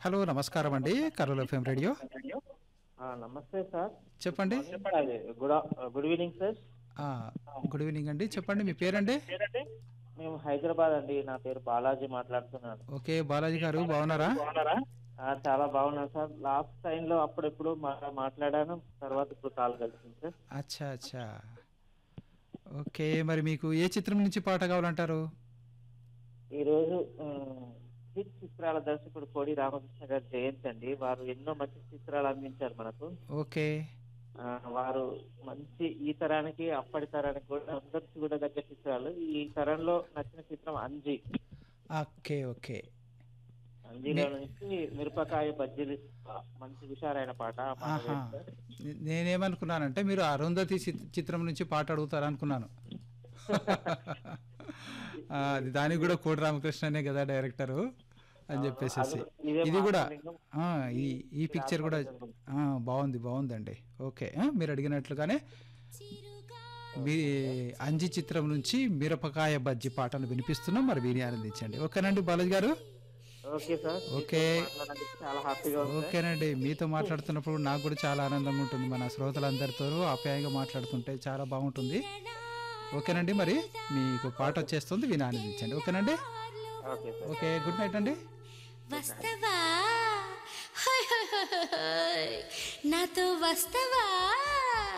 Hello నమస్కారం అండి Karol FM radio ఆ, నమస్తే సార్ చెప్పండి అదే good uh- good evening sir uh, good evening అండి చెప్పండి మీ పేరండి మేము హైదరాబాద్ అండి నా పేరు బాలాజీ మాట్లాడుతున్నాను ఓకే బాలాజీ గారు బాగున్నారా ఆ, చాలా బాగున్నాను సార్ లాస్ట్ టైంలో అప్పుడెప్పుడు మా- మాట్లాడాను తర్వాత ఇప్పుడు కాల్ కలిసింది సార్ అచ్చా అచ్చా ఓకే మరి మీకు ఏ చిత్రం నుంచి పాట కావాలంటారు ఈరోజు ఉమ్, హిట్ చిత్రాల దర్శకుడు కోడి రామకృష్ణ గారి జయంతి అండి వారు ఎన్నో మంచి చిత్రాలు అందించారు మనకు ఓకే ఆ, వారు మంచి ఈ తరానికి అప్పటి తరానికి కూడా అందరికి కూడా దగ్గర చిత్రాలు ఈ తరంలో నచ్చిన చిత్రం అంజీ ఓకే ఓకే అంజీలో నుంచి మిరపకాయ బజ్జీలు ఆ, మంచి హుషారైన పాట ఆ పాట ఆహా వేస్తారు. నే- నేనేమనుకున్నానంటే మీరు అరుంధతి చిత్- చిత్రం నుంచి పాట అడుగుతారు అనుకున్నాను ఆ, అది దానికి కూడా కోటి రామకృష్ణనే కదా డైరెక్టరు అని చెప్పేసి అది ఇదే ఇది కూడా మాటలింగం. ఆ, ఈ ఈ పిక్చర్ కూడా ఆ, బాగుంది బాగుందండి ఓకే ఆ, మీరు అడిగినట్లుగానే మీ అంజి చిత్రం నుంచి మిరపకాయ బజ్జి పాటలు వినిపిస్తున్నాం మరి వీరి ఆనందించండి ఓకేనండి బాలాజీ గారు ఓకే సార్ ఓకే. మాట్లాడడానికి చాలా హ్యాపీగా ఉంది సార్. ఓకేనండి మీతో మాట్లాడుతున్నప్పుడు నాకు కూడా చాలా ఆనందంగా ఉంటుంది మన శ్రోతలందరితో ఆప్యాయంగా మాట్లాడుతుంటే చాలా బాగుంటుంది ఓకేనండి మరి మీకు పాట వచ్చేస్తుంది విని ఆనందించండి ఓకేనండి okay sir okay good night అండి వస్తవా హోయ్ హోయ్ హోయ్ హోయ్. నాతో వస్తవా